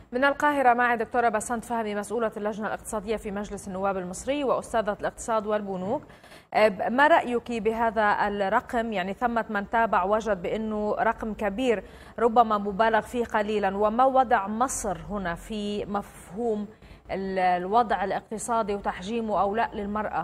من القاهرة معي دكتورة بسنت فهمي مسؤولة اللجنة الاقتصادية في مجلس النواب المصري وأستاذة الاقتصاد والبنوك ما رأيك بهذا الرقم يعني ثمة من تابع وجد بأنه رقم كبير ربما مبالغ فيه قليلا وما وضع مصر هنا في مفهوم الوضع الاقتصادي وتحجيمه أو لا للمرأة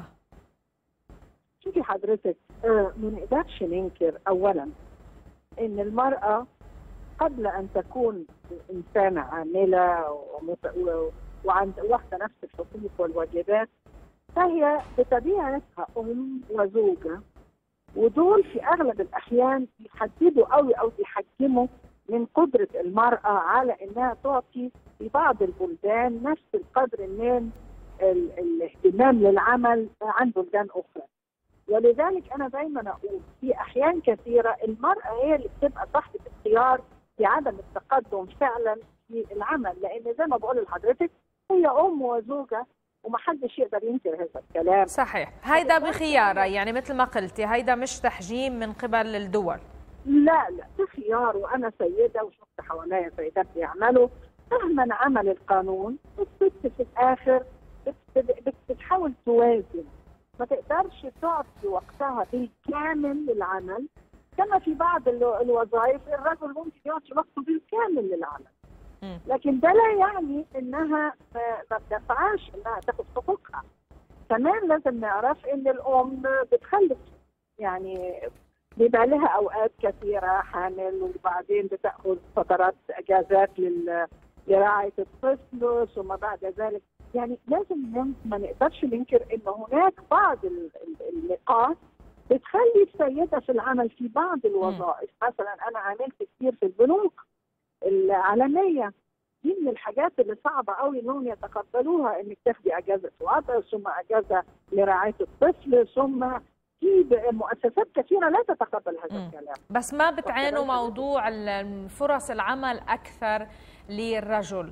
شوفي حضرتك ما نقدرش ننكر أولا أن المرأة قبل ان تكون انسانه عامله وعند واخده نفس الحقوق والواجبات فهي بطبيعتها ام وزوجه ودول في اغلب الاحيان بيحددوا قوي او بيحجموا من قدره المراه على انها تعطي في بعض البلدان نفس القدر من الاهتمام للعمل عن بلدان اخرى. ولذلك انا دايما اقول في احيان كثيره المراه هي اللي بتبقى صاحبه اختيار في عدم التقدم فعلا في العمل لان زي ما بقول لحضرتك هي ام وزوجه ومحدش يقدر ينكر هذا الكلام صحيح هيدا بخيارة يعني مثل ما قلتي هيدا مش تحجيم من قبل الدول لا لا بخيار وانا سيده وشفت حواليا سيدات بيعملوا مهما عمل القانون الست في الاخر بتحاول توازن ما تقدرش تعطي وقتها بالكامل للعمل كما في بعض الوظائف الرجل ممكن يعطي وقته بالكامل للعمل لكن ده لا يعني انها ما بتسعاش انها تاخذ حقوقها كمان لازم نعرف ان الام بتخلف يعني بيبقى لها اوقات كثيره حامل وبعدين بتاخذ فترات اجازات لرعايه الطفل ثم بعد ذلك يعني لازم ما نقدرش ننكر ان هناك بعض النقاط بتخلي السيدة في العمل في بعض الوظائف م. مثلا أنا عملت كتير في البنوك العالمية دي من الحاجات اللي صعبة قوي انهم يتقبلوها انك تاخدي اجازة وضع ثم اجازة لرعاية الطفل ثم في مؤسسات كثيرة لا تتقبل هذا م. الكلام بس ما بتعانوا موضوع فرص العمل أكثر للرجل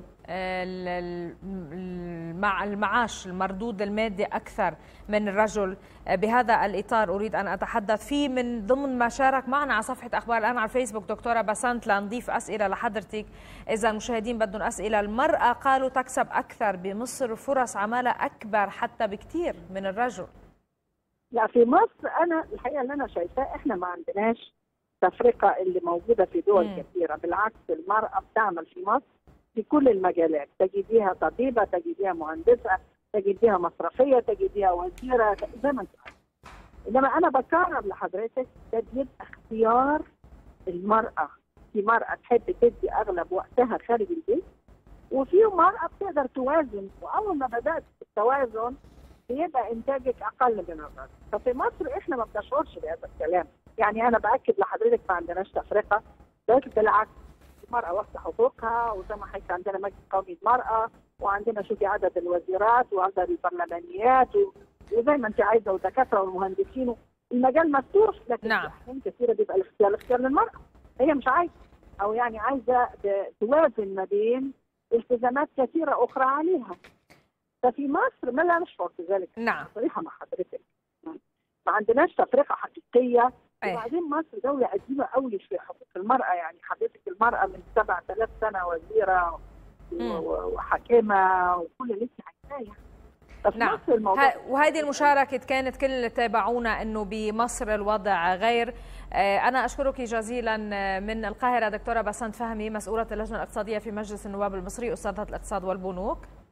مع المعاش المردود المادي أكثر من الرجل بهذا الإطار أريد أن أتحدث فيه من ضمن ما شارك معنا على صفحة أخبار الآن على الفيسبوك دكتورة بسنت لنضيف أسئلة لحضرتك إذا المشاهدين بدهم أسئلة المرأة قالوا تكسب أكثر بمصر فرص عمالة أكبر حتى بكثير من الرجل لا في مصر أنا الحقيقة اللي أنا شايفاه إحنا ما عندناش تفرقة اللي موجودة في دول م. كثيرة بالعكس المرأة بتعمل في مصر في كل المجالات تجديها طبيبه تجديها مهندسه تجديها مصرفيه تجديها وزيره زي ما انت انما انا بكرر لحضرتك ده بيبقى اختيار المراه في مراه تحب تدي اغلب وقتها خارج البيت وفي مراه بتقدر توازن واول ما بدات التوازن بيبقى انتاجك اقل من الرجل ففي مصر احنا ما بنشعرش بهذا الكلام يعني انا باكد لحضرتك ما عندناش تفرقه بل بالعكس المرأة واخدة حقوقها وزي ما حكيت عندنا مجلس قومي المرأة وعندنا شوفي عدد الوزيرات وعدد البرلمانيات وزي ما انت عايزة والدكاترة والمهندسين المجال مفتوح لكن نعم. احيان كثيرة بيبقى الاختيار الاختيار للمرأة هي مش عايزة او يعني عايزة توازن ما بين التزامات كثيرة اخرى عليها ففي مصر ما لا نشعر بذلك نعم صريحة مع حضرتك ما عندناش تفرقة حقيقية وبعدين مصر دولة قديمة قوي في حقوق المرأة يعني حضرتك المرأة من 7000 سنة وزيرة وحاكمة وكل اللي انت عايزاه يعني نعم الموضوع وهذه المشاركة كانت كل اللي تابعونا أنه بمصر الوضع غير أنا أشكرك جزيلا من القاهرة دكتورة بسنت فهمي مسؤولة اللجنة الاقتصادية في مجلس النواب المصري أستاذة الاقتصاد والبنوك